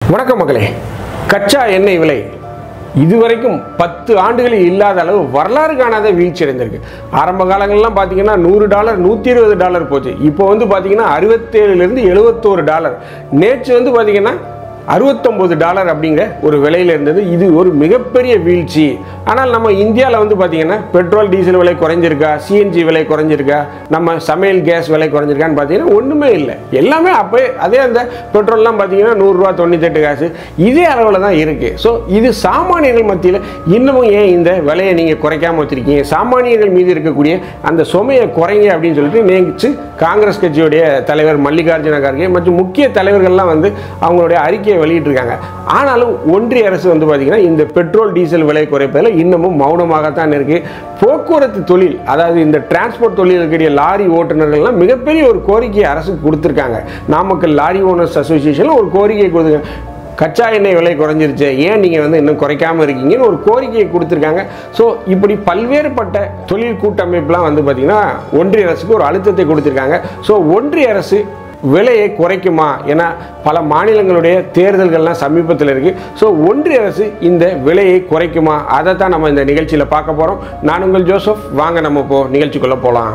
வணக்கம் மக்களே கச்சா எண்ணெய் விலை இதுவரைக்கும் பத்து ஆண்டுகளில் இல்லாத அளவு வரலாறு காணாத வீழ்ச்சி அடைந்திருக்கு ஆரம்ப காலங்கள்லாம் பார்த்தீங்கன்னா நூறு டாலர் நூற்றி இருபது டாலர் போச்சு இப்போ வந்து பார்த்தீங்கன்னா அறுபத்தேழுலேருந்து எழுபத்தோரு டாலர் நேற்று வந்து பார்த்தீங்கன்னா அறுபத்தொம்போது டாலர் அப்படிங்கிற ஒரு விலையில் இருந்தது இது ஒரு மிகப்பெரிய வீழ்ச்சி ஆனால் நம்ம இந்தியாவில் வந்து பார்த்தீங்கன்னா பெட்ரோல் டீசல் விலை குறைஞ்சிருக்கா சிஎன்ஜி விலை குறைஞ்சிருக்கா நம்ம சமையல் கேஸ் விலை குறைஞ்சிருக்கான்னு பார்த்தீங்கன்னா ஒன்றுமே இல்லை எல்லாமே அப்போ அதே அந்த பெட்ரோல்லாம் பார்த்தீங்கன்னா நூறுரூவா தொண்ணூத்தெட்டு காசு இதே அளவில் தான் இருக்குது ஸோ இது சாமானியர்கள் மத்தியில் இன்னமும் ஏன் இந்த விலையை நீங்கள் குறைக்காம வச்சுருக்கீங்க சாமானியர்கள் மீது இருக்கக்கூடிய அந்த சுமையை குறைங்க அப்படின்னு சொல்லிட்டு நேற்று காங்கிரஸ் கட்சியுடைய தலைவர் மல்லிகார்ஜுன கார்கே மற்றும் முக்கிய தலைவர்கள்லாம் வந்து அவங்களுடைய அறிக்கையை வெளியிட்டிருக்காங்க ஆனாலும் ஒன்றிய அரசு வந்து பார்த்தீங்கன்னா இந்த பெட்ரோல் டீசல் விலை குறைப்பதில் இன்னமும் மௌனமாகத்தான் இருக்குது போக்குவரத்து தொழில் அதாவது இந்த டிரான்ஸ்போர்ட் தொழில் இருக்கக்கூடிய லாரி ஓட்டுநர்கள்லாம் மிகப்பெரிய ஒரு கோரிக்கையை அரசுக்கு கொடுத்துருக்காங்க நாமக்கல் லாரி ஓனர்ஸ் அசோசியேஷனில் ஒரு கோரிக்கையை கொடுத்துருக்காங்க கச்சா எண்ணெய் விலை குறைஞ்சிருச்சு ஏன் நீங்கள் வந்து இன்னும் குறைக்காம இருக்கீங்கன்னு ஒரு கோரிக்கையை கொடுத்துருக்காங்க ஸோ இப்படி பல்வேறுபட்ட தொழில் கூட்டமைப்புலாம் வந்து பார்த்திங்கன்னா ஒன்றிய அரசுக்கு ஒரு அழுத்தத்தை கொடுத்துருக்காங்க ஸோ ஒன்றிய அரசு விலையை குறைக்குமா ஏன்னா பல மாநிலங்களுடைய தேர்தல்கள்லாம் சமீபத்தில் இருக்குது ஸோ ஒன்றிய அரசு இந்த விலையை குறைக்குமா அதை தான் நம்ம இந்த நிகழ்ச்சியில் பார்க்க போகிறோம் நான் உங்கள் ஜோசப் வாங்க நம்ம இப்போ நிகழ்ச்சிக்குள்ளே போகலாம்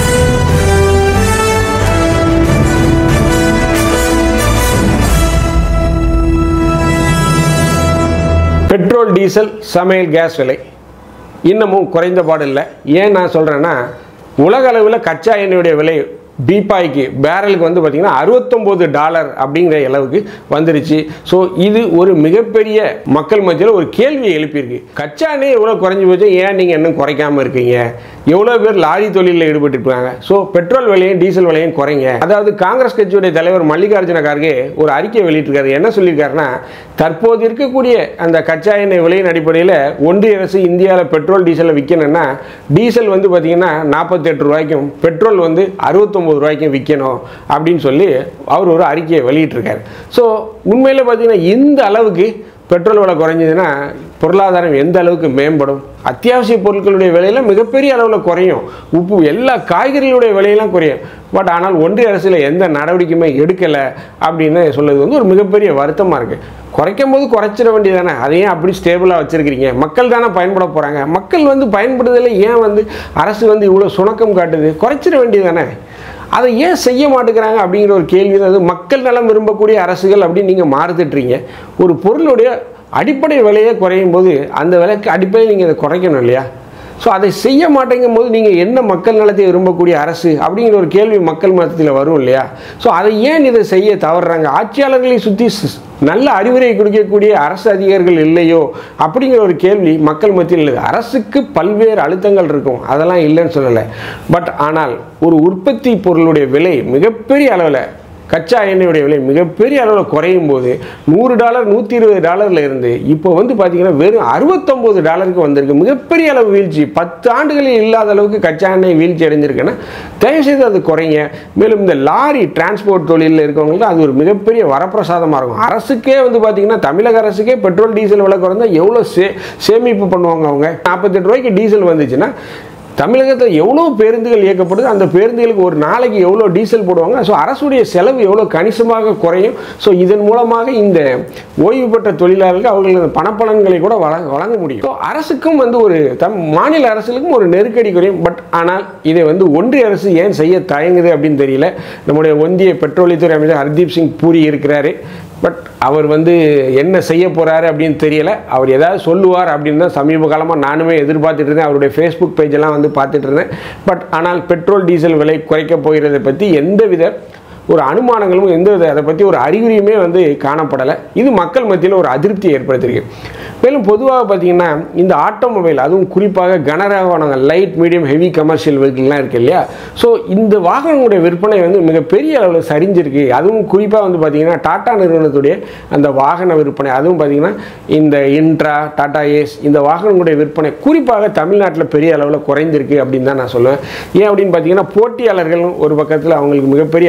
பெட்ரோல் டீசல் சமையல் கேஸ் விலை இன்னமும் குறைந்த பாடு இல்லை ஏன் நான் சொல்கிறேன்னா உலக அளவில் கச்சா எண்ணெயுடைய விலை பீப்பாய்க்கு பேரலுக்கு வந்து பார்த்திங்கன்னா அறுபத்தொம்போது டாலர் அப்படிங்கிற அளவுக்கு வந்துருச்சு ஸோ இது ஒரு மிகப்பெரிய மக்கள் மத்தியில் ஒரு கேள்வியை எழுப்பியிருக்கு கச்சா எண்ணெய் எவ்வளோ குறைஞ்சி போச்சு ஏன் நீங்கள் இன்னும் குறைக்காமல் இருக்கீங்க எவ்வளோ பேர் லாரி தொழிலில் ஈடுபட்டு இருக்காங்க ஸோ பெட்ரோல் விலையும் டீசல் விலையும் குறைங்க அதாவது காங்கிரஸ் கட்சியுடைய தலைவர் மல்லிகார்ஜுன கார்கே ஒரு அறிக்கை வெளியிட்டிருக்காரு என்ன சொல்லியிருக்காருன்னா தற்போது இருக்கக்கூடிய அந்த கச்சா எண்ணெய் விலையின் அடிப்படையில் ஒன்றிய அரசு இந்தியாவில் பெட்ரோல் டீசலை விற்கணும்னா டீசல் வந்து பார்த்தீங்கன்னா நாற்பத்தெட்டு ரூபாய்க்கும் பெட்ரோல் வந்து அறுபத்தொம்போது ரூபாய்க்கும் விற்கணும் அப்படின்னு சொல்லி அவர் ஒரு அறிக்கையை வெளியிட்டிருக்காரு ஸோ உண்மையில் பார்த்தீங்கன்னா இந்த அளவுக்கு பெட்ரோல் விலை குறைஞ்சதுன்னா பொருளாதாரம் எந்த அளவுக்கு மேம்படும் அத்தியாவசிய பொருட்களுடைய விலையெல்லாம் மிகப்பெரிய அளவில் குறையும் உப்பு எல்லா காய்கறிகளுடைய விலையெல்லாம் குறையும் பட் ஆனால் ஒன்றிய அரசில் எந்த நடவடிக்கையுமே எடுக்கலை அப்படின்னு சொல்லுறது வந்து ஒரு மிகப்பெரிய வருத்தமாக இருக்குது குறைக்கும் போது குறைச்சிட வேண்டியதானே அதையும் அப்படி ஸ்டேபிளாக வச்சுருக்கிறீங்க மக்கள் தானே பயன்பட போகிறாங்க மக்கள் வந்து பயன்படுறதில் ஏன் வந்து அரசு வந்து இவ்வளோ சுணக்கம் காட்டுது குறைச்சிட வேண்டியதானே அதை ஏன் செய்ய மாட்டேங்கிறாங்க அப்படிங்கிற ஒரு கேள்வி தான் அது மக்கள் நலம் விரும்பக்கூடிய அரசுகள் அப்படின்னு நீங்கள் மாறுத்துட்றீங்க ஒரு பொருளுடைய அடிப்படை விலையே குறையும் போது அந்த விலைக்கு அடிப்படையில் நீங்கள் அதை குறைக்கணும் இல்லையா ஸோ அதை செய்ய மாட்டேங்கும் போது நீங்கள் என்ன மக்கள் நலத்தை விரும்பக்கூடிய அரசு அப்படிங்கிற ஒரு கேள்வி மக்கள் மதத்தில் வரும் இல்லையா ஸோ அதை ஏன் இதை செய்ய தவறுறாங்க ஆட்சியாளர்களை சுற்றி நல்ல அறிவுரை கொடுக்கக்கூடிய அரசு அதிகாரிகள் இல்லையோ அப்படிங்கிற ஒரு கேள்வி மக்கள் மத்தியில் இல்லை அரசுக்கு பல்வேறு அழுத்தங்கள் இருக்கும் அதெல்லாம் இல்லைன்னு சொல்லலை பட் ஆனால் ஒரு உற்பத்தி பொருளுடைய விலை மிகப்பெரிய அளவில் கச்சா எண்ணெயுடைய விலை மிகப்பெரிய அளவில் குறையும் போது நூறு டாலர் நூற்றி இருபது டாலரில் இருந்து இப்போ வந்து பார்த்தீங்கன்னா வெறும் அறுபத்தொம்போது டாலருக்கு வந்திருக்கு மிகப்பெரிய அளவு வீழ்ச்சி பத்து ஆண்டுகளில் இல்லாத அளவுக்கு கச்சா எண்ணெய் வீழ்ச்சி அடைஞ்சிருக்குன்னா தயவுசெய்து அது குறைங்க மேலும் இந்த லாரி டிரான்ஸ்போர்ட் தொழிலில் இருக்கவங்களுக்கு அது ஒரு மிகப்பெரிய வரப்பிரசாதமாக இருக்கும் அரசுக்கே வந்து பார்த்தீங்கன்னா தமிழக அரசுக்கே பெட்ரோல் டீசல் விலை குறைந்தா எவ்வளோ சே சேமிப்பு பண்ணுவாங்க அவங்க நாற்பத்தெட்டு ரூபாய்க்கு டீசல் வந்துச்சுன்னா தமிழகத்தில் எவ்வளோ பேருந்துகள் இயக்கப்படுது அந்த பேருந்துகளுக்கு ஒரு நாளைக்கு எவ்வளோ டீசல் போடுவாங்க ஸோ அரசுடைய செலவு எவ்வளோ கணிசமாக குறையும் ஸோ இதன் மூலமாக இந்த ஓய்வு பெற்ற தொழிலாளர்களுக்கு அவர்களது பணப்பலன்களை கூட வழங்க வழங்க முடியும் ஸோ அரசுக்கும் வந்து ஒரு தம் மாநில அரசுகளுக்கும் ஒரு நெருக்கடி குறையும் பட் ஆனால் இதை வந்து ஒன்றிய அரசு ஏன் செய்ய தயங்குது அப்படின்னு தெரியல நம்முடைய ஒன்றிய பெட்ரோலியத்துறை அமைச்சர் ஹர்தீப் சிங் பூரி இருக்கிறாரு பட் அவர் வந்து என்ன செய்ய போகிறாரு அப்படின்னு தெரியல அவர் ஏதாவது சொல்லுவார் அப்படின்னு தான் சமீப காலமாக நானுமே எதிர்பார்த்துட்டு இருந்தேன் அவருடைய ஃபேஸ்புக் பேஜெல்லாம் வந்து பார்த்துட்டு இருந்தேன் பட் ஆனால் பெட்ரோல் டீசல் விலை குறைக்க போகிறதை பற்றி எந்தவித ஒரு அனுமானங்களும் எந்த வித அதை பற்றி ஒரு அறிகுறியுமே வந்து காணப்படலை இது மக்கள் மத்தியில் ஒரு அதிருப்தியை ஏற்படுத்தியிருக்கு மேலும் பொதுவாக பார்த்தீங்கன்னா இந்த ஆட்டோமொபைல் அதுவும் குறிப்பாக கனரக வாகனங்கள் லைட் மீடியம் ஹெவி கமர்ஷியல் வெஹிக்கிள்லாம் இருக்கு இல்லையா ஸோ இந்த வாகனங்களுடைய விற்பனை வந்து மிகப்பெரிய அளவில் சரிஞ்சிருக்கு அதுவும் குறிப்பாக வந்து பார்த்தீங்கன்னா டாடா நிறுவனத்துடைய அந்த வாகன விற்பனை அதுவும் பார்த்தீங்கன்னா இந்த இன்ட்ரா டாடா ஏஸ் இந்த வாகனங்களுடைய விற்பனை குறிப்பாக தமிழ்நாட்டில் பெரிய அளவில் குறைந்திருக்கு அப்படின்னு தான் நான் சொல்லுவேன் ஏன் அப்படின்னு பார்த்தீங்கன்னா போட்டியாளர்கள் ஒரு பக்கத்தில் அவங்களுக்கு மிகப்பெரிய அழுத்தத்தை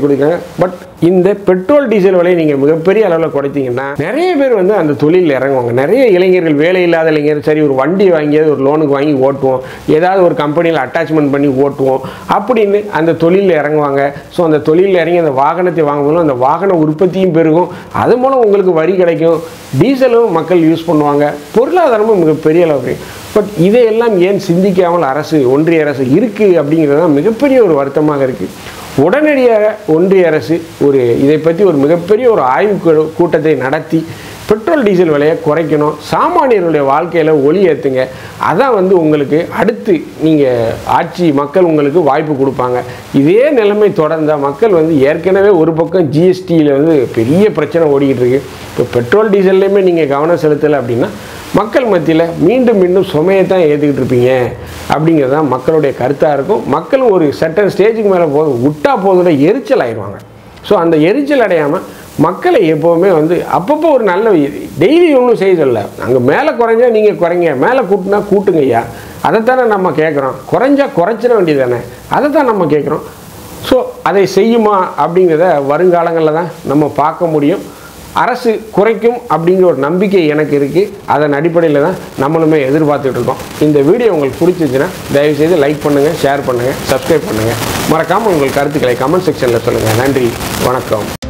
கொடுக்காங்க பட் இந்த பெட்ரோல் டீசல் விலையை நீங்கள் மிகப்பெரிய அளவில் குறைத்தீங்கன்னா நிறைய பேர் வந்து அந்த தொழிலில் இறங்குவாங்க நிறைய இளைஞர்கள் வேலை இல்லாத இளைஞர் சரி ஒரு வண்டி வாங்கியது ஒரு லோனுக்கு வாங்கி ஓட்டுவோம் ஏதாவது ஒரு கம்பெனியில் அட்டாச்மெண்ட் பண்ணி ஓட்டுவோம் அப்படின்னு அந்த தொழிலில் இறங்குவாங்க ஸோ அந்த தொழிலில் இறங்கி அந்த வாகனத்தை வாங்கும்போது அந்த வாகன உற்பத்தியும் பெருகும் அது மூலம் உங்களுக்கு வரி கிடைக்கும் டீசலும் மக்கள் யூஸ் பண்ணுவாங்க பொருளாதாரமும் மிகப்பெரிய அளவு பட் இதையெல்லாம் ஏன் சிந்திக்காமல் அரசு ஒன்றிய அரசு இருக்குது அப்படிங்கிறது தான் மிகப்பெரிய ஒரு வருத்தமாக இருக்குது உடனடியாக ஒன்றிய அரசு ஒரு இதை பற்றி ஒரு மிகப்பெரிய ஒரு ஆய்வு கூ- கூட்டத்தை நடத்தி பெட்ரோல் டீசல் விலையை குறைக்கணும் சாமானியர்களுடைய வாழ்க்கையில் ஒளி ஏற்றுங்க அதான் வந்து உங்களுக்கு அடுத்து நீங்கள் ஆட்சி மக்கள் உங்களுக்கு வாய்ப்பு கொடுப்பாங்க இதே நிலைமை தொடர்ந்தால் மக்கள் வந்து ஏற்கனவே ஒரு பக்கம் ஜிஎஸ்டியில் வந்து பெரிய பிரச்சனை ஓடிக்கிட்டு இருக்கு இப்போ பெட்ரோல் டீசல்லையுமே நீங்கள் கவனம் செலுத்தலை அப்படின்னா மக்கள் மத்தியில் மீண்டும் மீண்டும் சுமையை தான் ஏற்றுக்கிட்டு இருப்பீங்க அப்படிங்கிறது தான் மக்களுடைய கருத்தாக இருக்கும் மக்கள் ஒரு சட்டன் ஸ்டேஜுக்கு மேலே போ விட்டா போதும் எரிச்சல் ஆயிடுவாங்க ஸோ அந்த எரிச்சல் அடையாமல் மக்களை எப்போவுமே வந்து அப்பப்போ ஒரு நல்ல டெய்லி ஒன்றும் செய்ய சொல்ல அங்கே மேலே குறைஞ்சா நீங்கள் குறைங்க மேலே கூட்டினா கூட்டுங்க ஐயா அதைத்தானே நம்ம கேட்குறோம் குறைஞ்சா குறைச்சிட வேண்டியது தானே அதை தான் நம்ம கேட்குறோம் ஸோ அதை செய்யுமா அப்படிங்கிறத வருங்காலங்களில் தான் நம்ம பார்க்க முடியும் அரசு குறைக்கும் அப்படிங்கிற ஒரு நம்பிக்கை எனக்கு இருக்குது அதன் அடிப்படையில் தான் நம்மளுமே எதிர்பார்த்துட்டு இருக்கோம் இந்த வீடியோ உங்களுக்கு பிடிச்சிருந்துச்சுன்னா தயவுசெய்து லைக் பண்ணுங்கள் ஷேர் பண்ணுங்கள் சப்ஸ்கிரைப் பண்ணுங்கள் மறக்காமல் உங்கள் கருத்துக்களை கமெண்ட் செக்ஷனில் சொல்லுங்கள் நன்றி வணக்கம்